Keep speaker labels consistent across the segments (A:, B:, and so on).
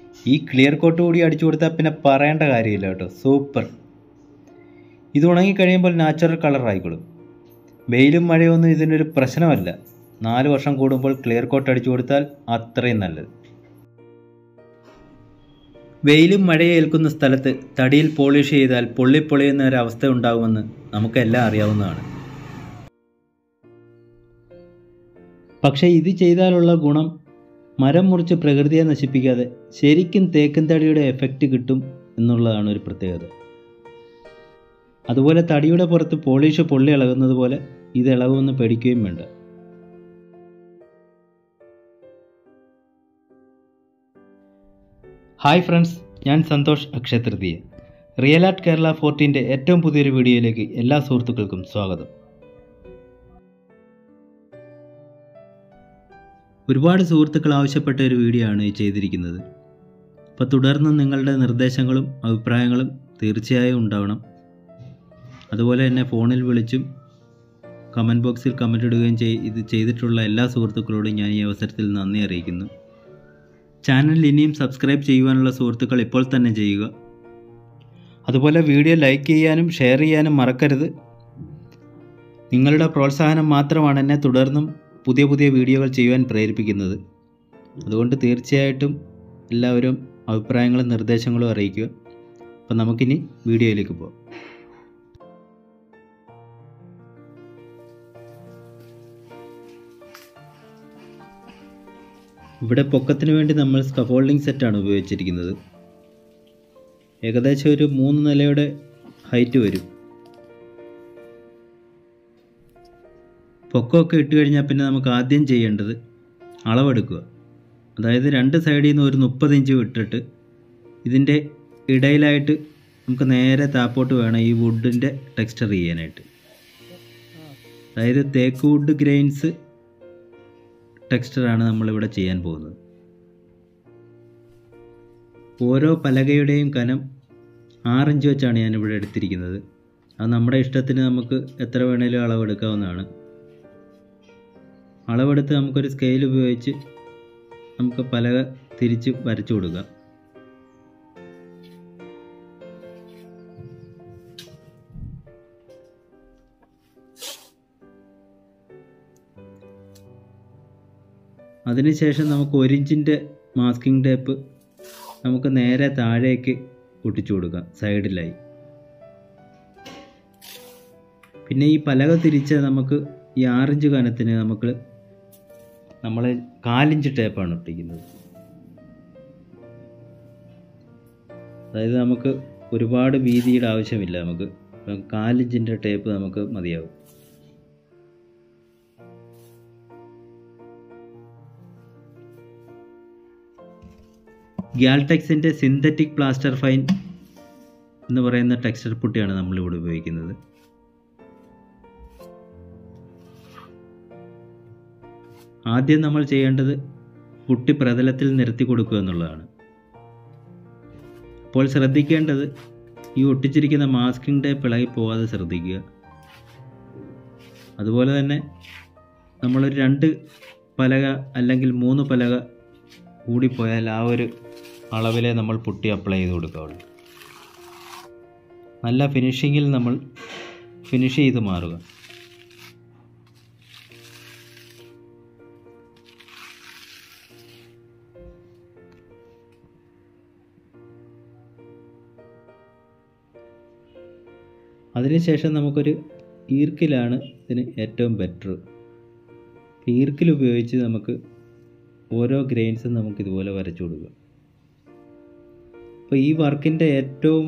A: ഈ clear coat കൂടി അടിച്ചു കൊടുത്താൽ പിന്നെ പറയേണ്ട കാര്യമില്ല കേട്ടോ സൂപ്പർ ഇത് ഉണങ്ങിക്കഴിയുമ്പോൾ നാച്ചുറൽ കളർ ആയിക്കോളും വെയിലും മഴയൊന്നും ഇതിനൊരു പ്രശ്നമല്ല നാല് വർഷം കൂടുമ്പോൾ ക്ലിയർ കോട്ട് അടിച്ചു കൊടുത്താൽ അത്രയും നല്ലത് വെയിലും മഴയും ഏൽക്കുന്ന സ്ഥലത്ത് തടിയിൽ പോളിഷ് ചെയ്താൽ പൊള്ളിപ്പൊളിയുന്ന ഒരു അവസ്ഥ ഉണ്ടാകുമെന്ന് നമുക്കെല്ലാം അറിയാവുന്നതാണ് പക്ഷേ ഇത് ചെയ്താലുള്ള ഗുണം മരം മുറിച്ച് പ്രകൃതിയെ നശിപ്പിക്കാതെ ശരിക്കും തേക്കിൻ തടിയുടെ എഫക്റ്റ് കിട്ടും എന്നുള്ളതാണ് ഒരു പ്രത്യേകത അതുപോലെ തടിയുടെ പുറത്ത് പോളിഷ് പൊള്ളി ഇളകുന്നത് പോലെ ഇത് ഇളകുമെന്ന് പേടിക്കുകയും വേണ്ട ഹായ് ഫ്രണ്ട്സ് ഞാൻ സന്തോഷ് അക്ഷയ തൃതീയ റിയൽ ആർട്ട് കേരള ഫോർട്ടീൻ്റെ ഏറ്റവും പുതിയൊരു വീഡിയോയിലേക്ക് എല്ലാ സുഹൃത്തുക്കൾക്കും സ്വാഗതം ഒരുപാട് സുഹൃത്തുക്കൾ ആവശ്യപ്പെട്ട ഒരു വീഡിയോ ആണ് ഈ ചെയ്തിരിക്കുന്നത് അപ്പോൾ തുടർന്ന് നിങ്ങളുടെ നിർദ്ദേശങ്ങളും അഭിപ്രായങ്ങളും തീർച്ചയായും ഉണ്ടാവണം അതുപോലെ തന്നെ ഫോണിൽ വിളിച്ചും കമൻറ്റ് ബോക്സിൽ കമൻ്റ് ഇടുകയും ചെയ് ഇത് ചെയ്തിട്ടുള്ള എല്ലാ സുഹൃത്തുക്കളോടും ഞാൻ ഈ അവസരത്തിൽ നന്ദി അറിയിക്കുന്നു ചാനൽ ഇനിയും സബ്സ്ക്രൈബ് ചെയ്യുവാനുള്ള സുഹൃത്തുക്കൾ ഇപ്പോൾ തന്നെ ചെയ്യുക അതുപോലെ വീഡിയോ ലൈക്ക് ചെയ്യാനും ഷെയർ ചെയ്യാനും മറക്കരുത് നിങ്ങളുടെ പ്രോത്സാഹനം മാത്രമാണ് എന്നെ തുടർന്നും പുതിയ പുതിയ വീഡിയോകൾ ചെയ്യുവാൻ പ്രേരിപ്പിക്കുന്നത് അതുകൊണ്ട് തീർച്ചയായിട്ടും എല്ലാവരും അഭിപ്രായങ്ങളും നിർദ്ദേശങ്ങളും അറിയിക്കുക അപ്പം നമുക്കിനി വീഡിയോയിലേക്ക് പോകാം ഇവിടെ പൊക്കത്തിന് വേണ്ടി നമ്മൾ സ്കഫോൾഡിംഗ് സെറ്റാണ് ഉപയോഗിച്ചിരിക്കുന്നത് ഏകദേശം ഒരു മൂന്ന് നിലയുടെ ഹൈറ്റ് വരും പൊക്കമൊക്കെ ഇട്ട് കഴിഞ്ഞാൽ പിന്നെ നമുക്ക് ആദ്യം ചെയ്യേണ്ടത് അളവെടുക്കുക അതായത് രണ്ട് സൈഡിൽ നിന്ന് ഒരു മുപ്പത് ഇഞ്ച് വിട്ടിട്ട് ഇതിൻ്റെ ഇടയിലായിട്ട് നമുക്ക് നേരെ താപ്പോട്ട് വേണം ഈ വുഡിൻ്റെ ടെക്സ്ചർ ചെയ്യാനായിട്ട് അതായത് തേക്ക് വുഡ് ഗ്രെയിൻസ് ടെക്സ്ചറാണ് നമ്മളിവിടെ ചെയ്യാൻ പോകുന്നത് ഓരോ പലകയുടെയും കനം ആറിഞ്ച് വെച്ചാണ് ഞാനിവിടെ എടുത്തിരിക്കുന്നത് അത് നമ്മുടെ ഇഷ്ടത്തിന് നമുക്ക് എത്ര വേണേലും അളവെടുക്കാവുന്നതാണ് അളവെടുത്ത് നമുക്കൊരു സ്കെയിൽ ഉപയോഗിച്ച് നമുക്ക് പലക തിരിച്ച് വരച്ചു കൊടുക്കാം അതിനുശേഷം നമുക്ക് ഒരു ഇഞ്ചിൻ്റെ മാസ്കിംഗ് ടേപ്പ് നമുക്ക് നേരെ താഴേക്ക് ഒട്ടിച്ചു കൊടുക്കാം സൈഡിലായി പിന്നെ ഈ പലക തിരിച്ച് നമുക്ക് ഈ ആറിഞ്ച് കനത്തിന് നമുക്ക് നമ്മൾ കാലിഞ്ച് ടേപ്പാണ് ഒട്ടിക്കുന്നത് അതായത് നമുക്ക് ഒരുപാട് വീതിയുടെ ആവശ്യമില്ല നമുക്ക് കാലിഞ്ചിൻ്റെ ടേപ്പ് നമുക്ക് മതിയാവും ഗ്യാൽടെക്സിൻ്റെ സിന്തറ്റിക് പ്ലാസ്റ്റർ ഫൈൻ എന്ന് പറയുന്ന ടെക്സ്ചർ പുട്ടിയാണ് നമ്മളിവിടെ ഉപയോഗിക്കുന്നത് ആദ്യം നമ്മൾ ചെയ്യേണ്ടത് പുട്ടി പ്രതലത്തിൽ നിരത്തി കൊടുക്കുക എന്നുള്ളതാണ് അപ്പോൾ ശ്രദ്ധിക്കേണ്ടത് ഈ ഒട്ടിച്ചിരിക്കുന്ന മാസ്കിംഗ് ടേപ്പ് ഇളകി പോവാതെ ശ്രദ്ധിക്കുക അതുപോലെ തന്നെ നമ്മളൊരു രണ്ട് പലക അല്ലെങ്കിൽ മൂന്ന് പലക കൂടിപ്പോയാൽ ആ ഒരു അളവിലെ നമ്മൾ പുട്ടി അപ്ലൈ ചെയ്ത് കൊടുക്കാവുള്ളൂ നല്ല ഫിനിഷിങ്ങിൽ നമ്മൾ ഫിനിഷ് ചെയ്ത് മാറുക അതിനുശേഷം നമുക്കൊരു ഈർക്കിലാണ് ഇതിന് ഏറ്റവും ബെറ്റർ ഈർക്കിൽ ഉപയോഗിച്ച് നമുക്ക് ഓരോ ഗ്രെയിൻസും നമുക്ക് ഇതുപോലെ വരച്ചു കൊടുക്കുക അപ്പോൾ ഈ വർക്കിൻ്റെ ഏറ്റവും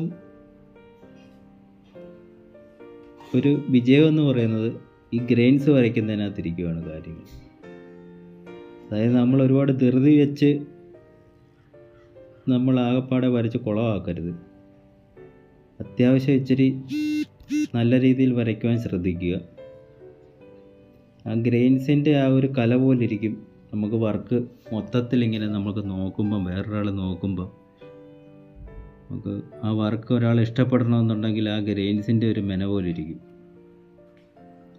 A: ഒരു വിജയം എന്ന് പറയുന്നത് ഈ ഗ്രെയിൻസ് വരയ്ക്കുന്നതിനകത്തിരിക്കുകയാണ് കാര്യങ്ങൾ അതായത് നമ്മൾ ഒരുപാട് ധൃതി വെച്ച് നമ്മൾ ആകപ്പാടെ വരച്ച് കുളമാക്കരുത് അത്യാവശ്യം ഇച്ചിരി നല്ല രീതിയിൽ വരയ്ക്കുവാൻ ശ്രദ്ധിക്കുക ആ ഗ്രെയിൻസിൻ്റെ ആ ഒരു കല പോലിരിക്കും നമുക്ക് വർക്ക് മൊത്തത്തിൽ ഇങ്ങനെ നമുക്ക് നോക്കുമ്പം വേറൊരാൾ നോക്കുമ്പോൾ നമുക്ക് ആ വർക്ക് ഒരാൾ ഇഷ്ടപ്പെടണമെന്നുണ്ടെങ്കിൽ ആ ഗ്രെയിൻസിൻ്റെ ഒരു മെന പോലെ ഇരിക്കും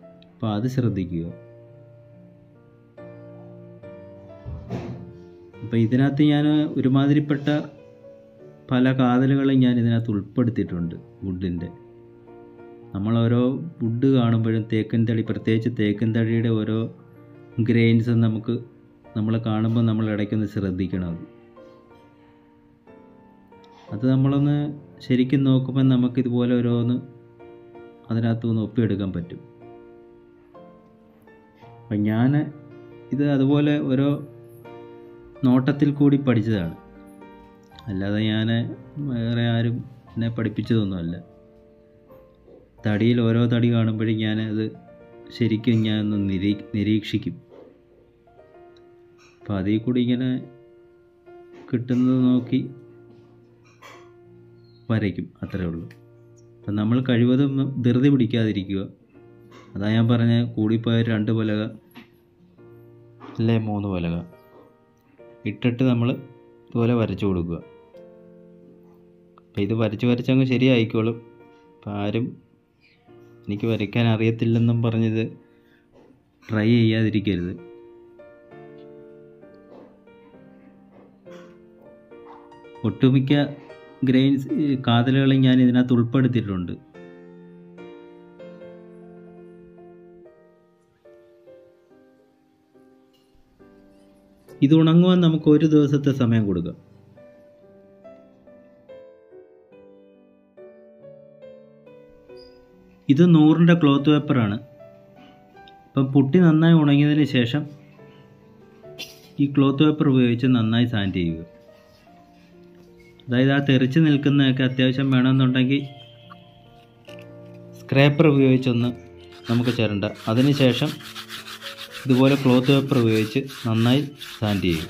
A: അപ്പോൾ അത് ശ്രദ്ധിക്കുക അപ്പോൾ ഇതിനകത്ത് ഞാൻ ഒരുമാതിരിപ്പെട്ട പല കാതലുകളും ഞാൻ ഇതിനകത്ത് ഉൾപ്പെടുത്തിയിട്ടുണ്ട് വുഡിൻ്റെ നമ്മൾ ഓരോ വുഡ് കാണുമ്പോഴും തേക്കൻ തടി പ്രത്യേകിച്ച് തേക്കൻ തടിയുടെ ഓരോ ഗ്രെയിൻസ് നമുക്ക് നമ്മൾ കാണുമ്പോൾ നമ്മൾ ഇടയ്ക്കൊന്ന് ശ്രദ്ധിക്കണം അത് അത് നമ്മളൊന്ന് ശരിക്കും നോക്കുമ്പോൾ നമുക്കിതുപോലെ ഓരോന്ന് അതിനകത്ത് ഒന്ന് ഒപ്പിയെടുക്കാൻ പറ്റും അപ്പം ഞാൻ ഇത് അതുപോലെ ഓരോ നോട്ടത്തിൽ കൂടി പഠിച്ചതാണ് അല്ലാതെ ഞാൻ വേറെ ആരും എന്നെ പഠിപ്പിച്ചതൊന്നുമല്ല തടിയിൽ ഓരോ തടി കാണുമ്പോഴും ഞാൻ അത് ശരിക്കും ഞാൻ ഒന്ന് നിരീ നിരീക്ഷിക്കും അപ്പോൾ അതിൽ കൂടി ഇങ്ങനെ കിട്ടുന്നത് നോക്കി വരയ്ക്കും അത്രേ ഉള്ളൂ അപ്പം നമ്മൾ കഴിവതും ധൃതി പിടിക്കാതിരിക്കുക അതാ ഞാൻ പറഞ്ഞ കൂടിപ്പോയ രണ്ട് പലക അല്ലേ മൂന്ന് പലക ഇട്ടിട്ട് നമ്മൾ ഇതുപോലെ വരച്ചു കൊടുക്കുക അപ്പം ഇത് വരച്ച് വരച്ചങ്ങ് ശരിയായിക്കോളും അപ്പം ആരും എനിക്ക് വരയ്ക്കാൻ അറിയത്തില്ലെന്നും പറഞ്ഞത് ട്രൈ ചെയ്യാതിരിക്കരുത് ഒട്ടുമിക്ക ഗ്രെയിൻസ് കാതലുകളും ഞാൻ ഇതിനകത്ത് ഉൾപ്പെടുത്തിയിട്ടുണ്ട് ഇത് ഉണങ്ങുവാൻ നമുക്ക് ഒരു ദിവസത്തെ സമയം കൊടുക്കാം ഇത് നൂറിൻ്റെ ക്ലോത്ത് പേപ്പറാണ് അപ്പം പുട്ടി നന്നായി ഉണങ്ങിയതിന് ശേഷം ഈ ക്ലോത്ത് പേപ്പർ ഉപയോഗിച്ച് നന്നായി സാൻഡ് ചെയ്യുക അതായത് ആ തെറിച്ച് നിൽക്കുന്നതൊക്കെ അത്യാവശ്യം വേണമെന്നുണ്ടെങ്കിൽ സ്ക്രാപ്പർ ഉപയോഗിച്ചൊന്ന് നമുക്ക് ചിരണ്ട അതിനുശേഷം ഇതുപോലെ ക്ലോത്ത് പേപ്പർ ഉപയോഗിച്ച് നന്നായി സാൻഡ് ചെയ്യുക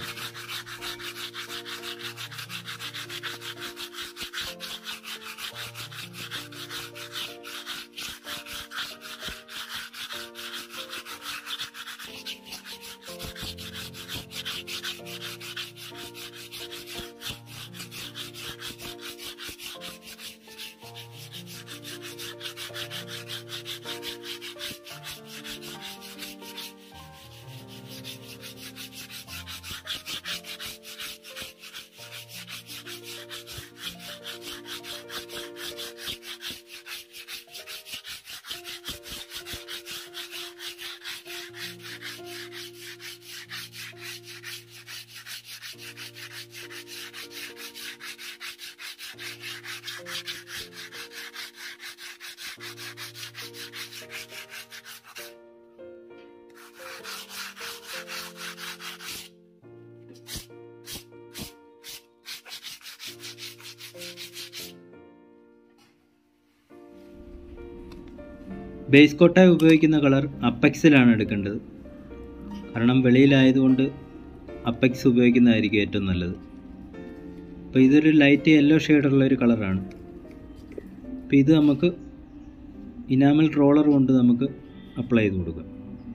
A: ബേസ് കോട്ടായി ഉപയോഗിക്കുന്ന കളർ അപ്പെക്സിലാണ് എടുക്കേണ്ടത് കാരണം വെളിയിലായതുകൊണ്ട് അപ്പെക്സ് ഉപയോഗിക്കുന്നതായിരിക്കും ഏറ്റവും നല്ലത് അപ്പോൾ ഇതൊരു ലൈറ്റ് യെല്ലോ ഷെയ്ഡുള്ള ഒരു കളറാണ് അപ്പോൾ ഇത് നമുക്ക് ഇനാമൽ റോളർ കൊണ്ട് നമുക്ക് അപ്ലൈ ചെയ്ത് കൊടുക്കാം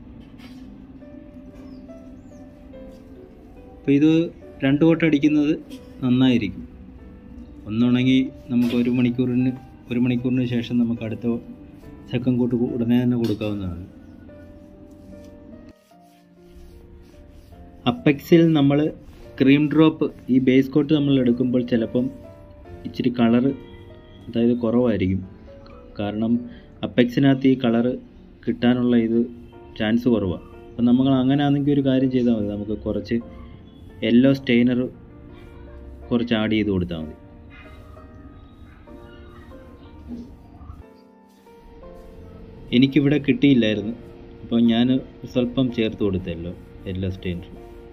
A: അപ്പോൾ ഇത് രണ്ട് കോട്ട് അടിക്കുന്നത് നന്നായിരിക്കും ഒന്നുണങ്ങി നമുക്ക് ഒരു മണിക്കൂറിന് ഒരു മണിക്കൂറിന് ശേഷം നമുക്ക് അടുത്ത സെക്കൻഡ് കോട്ട് ഉടനെ തന്നെ കൊടുക്കാവുന്നതാണ് അപ്പെക്സിൽ നമ്മൾ ക്രീം ഡ്രോപ്പ് ഈ ബേസ് കോട്ട് നമ്മൾ എടുക്കുമ്പോൾ ചിലപ്പം ഇച്ചിരി കളറ് അതായത് കുറവായിരിക്കും കാരണം അപ്പെക്സിനകത്ത് ഈ കളറ് കിട്ടാനുള്ള ഇത് ചാൻസ് കുറവാണ് അപ്പം നമ്മൾ അങ്ങനെ ആണെങ്കിൽ ഒരു കാര്യം ചെയ്താൽ മതി നമുക്ക് കുറച്ച് യെല്ലോ സ്റ്റെയിനർ കുറച്ച് ആഡ് ചെയ്ത് കൊടുത്താൽ മതി എനിക്കിവിടെ കിട്ടിയില്ലായിരുന്നു അപ്പോൾ ഞാൻ സ്വല്പം ചേർത്ത് കൊടുത്തല്ലോ യെല്ലോ സ്റ്റെയിനർ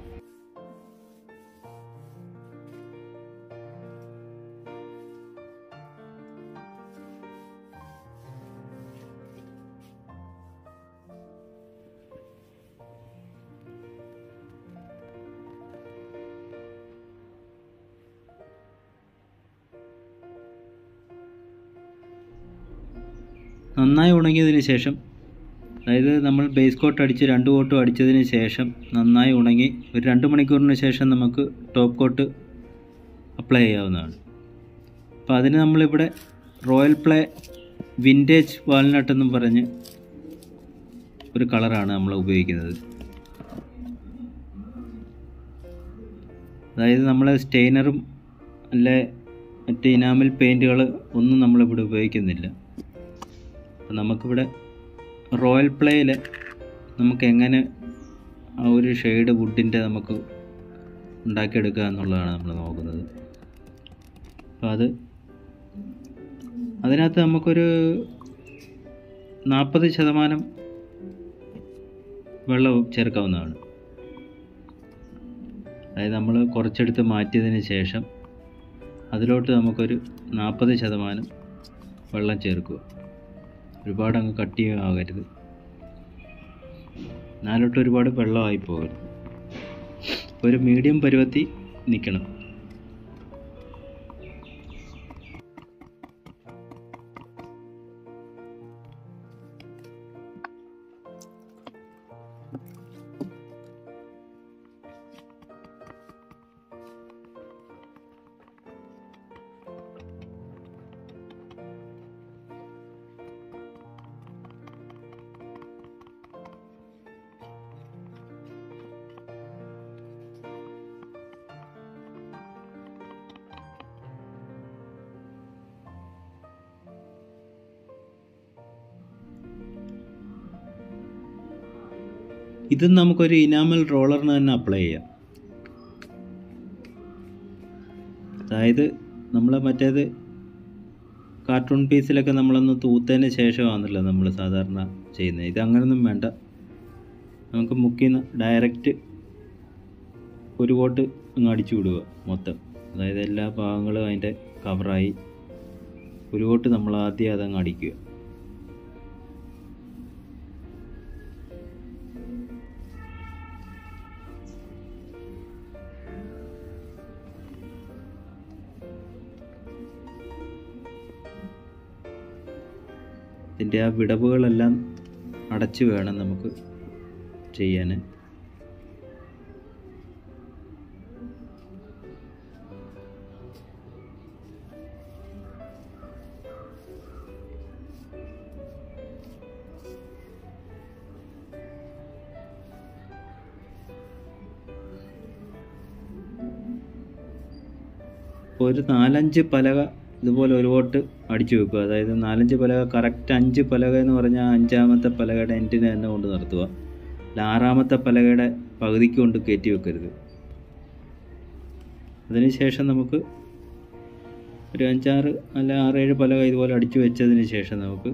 A: നന്നായി ഉണങ്ങിയതിന് ശേഷം അതായത് നമ്മൾ ബേസ് കോട്ട് അടിച്ച് രണ്ട് കോട്ടും അടിച്ചതിന് ശേഷം നന്നായി ഉണങ്ങി ഒരു രണ്ട് മണിക്കൂറിന് ശേഷം നമുക്ക് ടോപ്പ് കോട്ട് അപ്ലൈ ചെയ്യാവുന്നതാണ് അപ്പോൾ അതിന് നമ്മളിവിടെ റോയൽ പ്ലേ വിൻറ്റേജ് വാൽനട്ട് എന്നും പറഞ്ഞ് ഒരു കളറാണ് നമ്മൾ ഉപയോഗിക്കുന്നത് അതായത് നമ്മൾ സ്റ്റെയിനറും അല്ലെ മറ്റ് ഇനാമൽ പെയിൻറ്റുകൾ ഒന്നും നമ്മളിവിടെ ഉപയോഗിക്കുന്നില്ല അപ്പം നമുക്കിവിടെ റോയൽ പ്ലേയിൽ നമുക്ക് എങ്ങനെ ആ ഒരു ഷെയ്ഡ് വുഡിൻ്റെ നമുക്ക് ഉണ്ടാക്കിയെടുക്കുക എന്നുള്ളതാണ് നമ്മൾ നോക്കുന്നത് അപ്പോൾ അത് അതിനകത്ത് നമുക്കൊരു നാൽപ്പത് ശതമാനം വെള്ളം ചേർക്കാവുന്നതാണ് അതായത് നമ്മൾ കുറച്ചെടുത്ത് മാറ്റിയതിന് ശേഷം അതിലോട്ട് നമുക്കൊരു നാൽപ്പത് ശതമാനം വെള്ളം ചേർക്കുക ഒരുപാട് അങ്ങ് കട്ടിയാകരുത് നാലോട്ട് ഒരുപാട് വെള്ളമായി പോകരുത് ഒരു മീഡിയം പരുവത്തി നിൽക്കണം ഇത് നമുക്കൊരു ഇനാമൽ റോളറിന് തന്നെ അപ്ലൈ ചെയ്യാം അതായത് നമ്മൾ മറ്റേത് കാർട്ടൂൺ പീസിലൊക്കെ നമ്മളൊന്ന് തൂത്തതിന് ശേഷമാണല്ലോ നമ്മൾ സാധാരണ ചെയ്യുന്നത് ഇത് അങ്ങനെയൊന്നും വേണ്ട നമുക്ക് മുക്കി ഡയറക്റ്റ് ഒരു കോട്ട് അങ്ങ് അടിച്ചു വിടുക മൊത്തം അതായത് എല്ലാ ഭാഗങ്ങളും അതിൻ്റെ കവറായി ഒരു കോട്ട് നമ്മൾ ആദ്യം അതങ്ങ് അടിക്കുക ഇതിൻ്റെ ആ വിടവുകളെല്ലാം അടച്ചു വേണം നമുക്ക് ചെയ്യാൻ ഇപ്പോൾ ഒരു നാലഞ്ച് പലക ഇതുപോലെ ഒരു കോട്ട് അടിച്ചു വെക്കുക അതായത് നാലഞ്ച് പലക കറക്റ്റ് അഞ്ച് പലക എന്ന് പറഞ്ഞാൽ അഞ്ചാമത്തെ പലകയുടെ എൻഡിന് തന്നെ കൊണ്ട് നിർത്തുക അല്ല ആറാമത്തെ പലകയുടെ പകുതിക്ക് കൊണ്ട് കയറ്റി വെക്കരുത് അതിനുശേഷം നമുക്ക് ഒരു അഞ്ചാറ് അല്ല ആറേഴ് പലക ഇതുപോലെ അടിച്ചു വെച്ചതിന് ശേഷം നമുക്ക്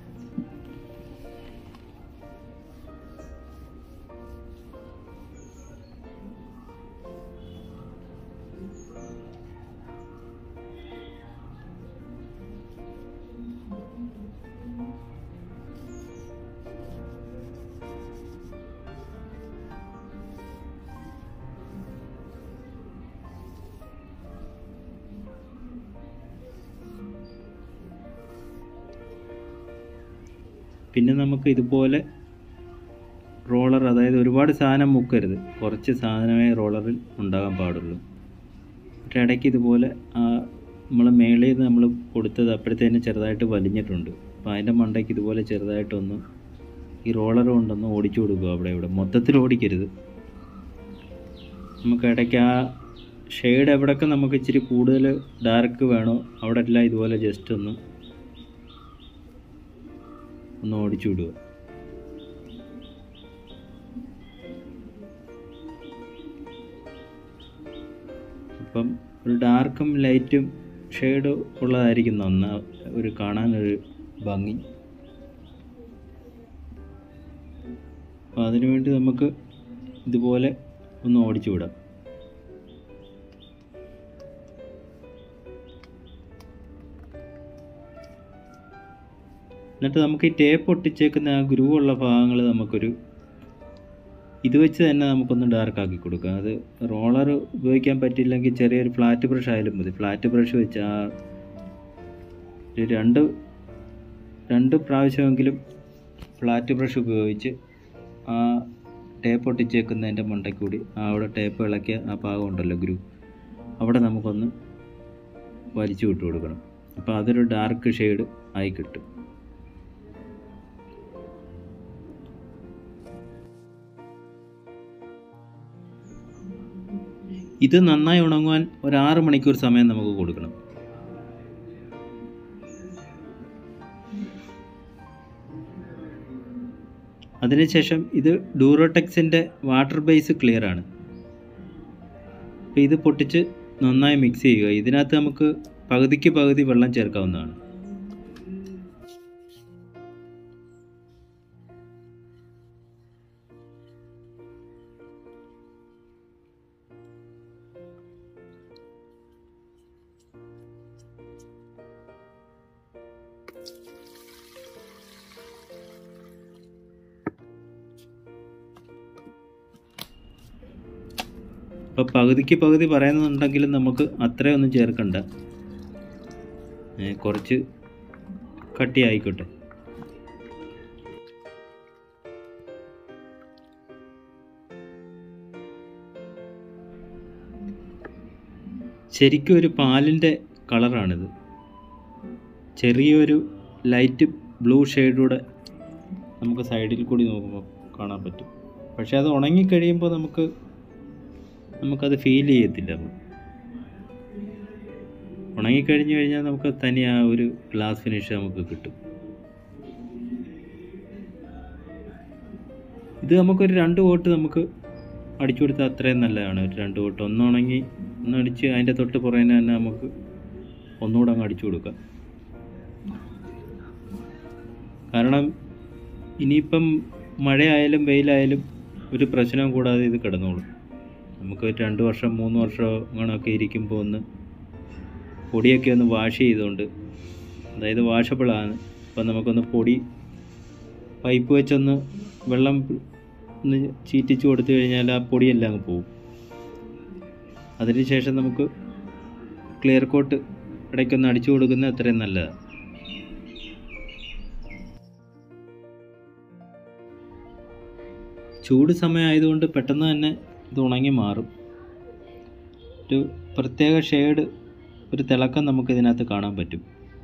A: പിന്നെ നമുക്ക് ഇതുപോലെ റോളർ അതായത് ഒരുപാട് സാധനം മുക്കരുത് കുറച്ച് സാധനമേ റോളറിൽ ഉണ്ടാകാൻ പാടുള്ളൂ എന്നിട്ട് ഇടയ്ക്ക് ഇതുപോലെ ആ നമ്മൾ മേളിൽ നിന്ന് നമ്മൾ കൊടുത്തത് അപ്പോഴത്തേനും ചെറുതായിട്ട് വലിഞ്ഞിട്ടുണ്ട് അപ്പോൾ അതിൻ്റെ മണ്ടയ്ക്ക് ഇതുപോലെ ചെറുതായിട്ടൊന്ന് ഈ റോളർ കൊണ്ടൊന്ന് ഓടിച്ചു കൊടുക്കുക അവിടെ ഇവിടെ മൊത്തത്തിൽ ഓടിക്കരുത് നമുക്ക് ഇടയ്ക്ക് ആ ഷെയ്ഡ് എവിടെയൊക്കെ നമുക്ക് ഇച്ചിരി കൂടുതൽ ഡാർക്ക് വേണോ അവിടെ എല്ലാം ഇതുപോലെ ജസ്റ്റ് ഒന്ന് ഒന്ന് ഓടിച്ചു വിടുക അപ്പം ഒരു ഡാർക്കും ലൈറ്റും ഷെയ്ഡ് ഉള്ളതായിരിക്കും നന്ന ഒരു കാണാനൊരു ഭംഗി അപ്പം അതിനുവേണ്ടി നമുക്ക് ഇതുപോലെ ഒന്ന് ഓടിച്ചു വിടാം എന്നിട്ട് നമുക്ക് ഈ ടേപ്പ് ഒട്ടിച്ചേക്കുന്ന ആ ഗ്രൂ ഉള്ള ഭാഗങ്ങൾ നമുക്കൊരു ഇത് വെച്ച് തന്നെ നമുക്കൊന്ന് ഡാർക്ക് ആക്കി കൊടുക്കാം അത് റോളർ ഉപയോഗിക്കാൻ പറ്റില്ലെങ്കിൽ ചെറിയൊരു ഫ്ലാറ്റ് ബ്രഷ് ആയാലും മതി ഫ്ലാറ്റ് ബ്രഷ് വെച്ച് ആ ഒരു രണ്ട് രണ്ട് പ്രാവശ്യമെങ്കിലും ഫ്ലാറ്റ് ബ്രഷ് ഉപയോഗിച്ച് ആ ടേപ്പ് ഒട്ടിച്ചേക്കുന്നതിൻ്റെ മണ്ടയ്ക്ക് കൂടി ആ അവിടെ ടേപ്പ് ഇളക്കിയ ആ ഭാഗം ഉണ്ടല്ലോ ഗ്രൂ അവിടെ നമുക്കൊന്ന് വലിച്ചു വിട്ട് കൊടുക്കണം അപ്പോൾ അതൊരു ഡാർക്ക് ഷെയ്ഡ് ആയി കിട്ടും ഇത് നന്നായി ഉണങ്ങുവാൻ ഒരു ആറ് മണിക്കൂർ സമയം നമുക്ക് കൊടുക്കണം അതിനുശേഷം ഇത് ഡൂറോടെക്സിൻ്റെ വാട്ടർ ബേസ് ക്ലിയർ ആണ് അപ്പോൾ ഇത് പൊട്ടിച്ച് നന്നായി മിക്സ് ചെയ്യുക ഇതിനകത്ത് നമുക്ക് പകുതിക്ക് പകുതി വെള്ളം ചേർക്കാവുന്നതാണ് അപ്പോൾ പകുതിക്ക് പകുതി പറയുന്നുണ്ടെങ്കിലും നമുക്ക് അത്രയൊന്നും ചേർക്കണ്ട ഏ, കുറച്ച് കട്ടി ആയിക്കോട്ടെ ശരിക്കും ഒരു പാലിൻ്റെ കളറാണിത് ചെറിയൊരു ലൈറ്റ് ബ്ലൂ ഷെയ്ഡൂടെ നമുക്ക് സൈഡിൽ കൂടി നോക്കുമ്പോൾ കാണാൻ പറ്റും പക്ഷേ അത് ഉണങ്ങിക്കഴിയുമ്പോൾ നമുക്ക് നമുക്കത് ഫീൽ ചെയ്യത്തില്ല അപ്പോൾ ഉണങ്ങിക്കഴിഞ്ഞ് കഴിഞ്ഞാൽ നമുക്ക് തനി ആ ഒരു ഗ്ലാസ് ഫിനിഷ് നമുക്ക് കിട്ടും ഇത് നമുക്കൊരു രണ്ട് കോട്ട് നമുക്ക് അടിച്ചു കൊടുത്താൽ അത്രയും നല്ലതാണ് ഒരു രണ്ട് കോട്ട് ഒന്ന് ഉണങ്ങി ഒന്ന് അടിച്ച് അതിൻ്റെ തൊട്ട് പുറകിന് തന്നെ നമുക്ക് ഒന്നുകൂടെ അങ്ങ് അടിച്ചു കൊടുക്കാം കാരണം ഇനിയിപ്പം മഴയായാലും വെയിലായാലും ഒരു പ്രശ്നവും കൂടാതെ ഇത് കിടന്നോളും നമുക്ക് ഒരു രണ്ട് വർഷം മൂന്ന് വർഷം അങ്ങനെയൊക്കെ ഇരിക്കുമ്പോൾ ഒന്ന് പൊടിയൊക്കെ ഒന്ന് വാഷ് ചെയ്തുകൊണ്ട് അതായത് വാഷബിളാണ് അപ്പം നമുക്കൊന്ന് പൊടി പൈപ്പ് വെച്ചൊന്ന് വെള്ളം ഒന്ന് ചീറ്റിച്ച് കൊടുത്തു കഴിഞ്ഞാൽ ആ പൊടിയെല്ലാം അങ്ങ് പോകും അതിനുശേഷം നമുക്ക് ക്ലിയർ കോട്ട് ഇടയ്ക്കൊന്ന് അടിച്ചു കൊടുക്കുന്നത് അത്രയും നല്ലതാണ് ചൂട് സമയമായതുകൊണ്ട് പെട്ടെന്ന് തന്നെ ഇത് ഉണങ്ങി മാറും ഒരു പ്രത്യേക ഷെയ്ഡ് ഒരു തിളക്കം നമുക്ക് ഇതിനകത്ത് കാണാൻ പറ്റും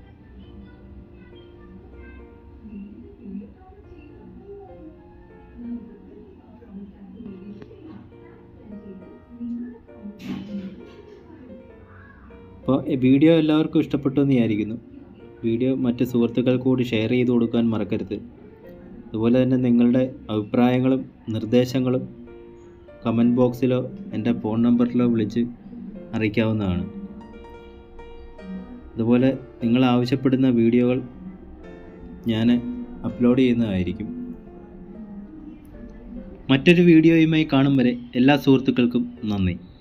A: അപ്പോൾ വീഡിയോ എല്ലാവർക്കും ഇഷ്ടപ്പെട്ടു എന്ന് വിചാരിക്കുന്നു വീഡിയോ മറ്റ് സുഹൃത്തുക്കൾക്ക് കൂടി ഷെയർ ചെയ്ത് കൊടുക്കാൻ മറക്കരുത് അതുപോലെ തന്നെ നിങ്ങളുടെ അഭിപ്രായങ്ങളും നിർദ്ദേശങ്ങളും കമൻറ്റ് ബോക്സിലോ എൻ്റെ ഫോൺ നമ്പറിലോ വിളിച്ച് അറിയിക്കാവുന്നതാണ് അതുപോലെ നിങ്ങൾ ആവശ്യപ്പെടുന്ന വീഡിയോകൾ ഞാൻ അപ്ലോഡ് ചെയ്യുന്നതായിരിക്കും മറ്റൊരു വീഡിയോയുമായി കാണും വരെ എല്ലാ സുഹൃത്തുക്കൾക്കും നന്ദി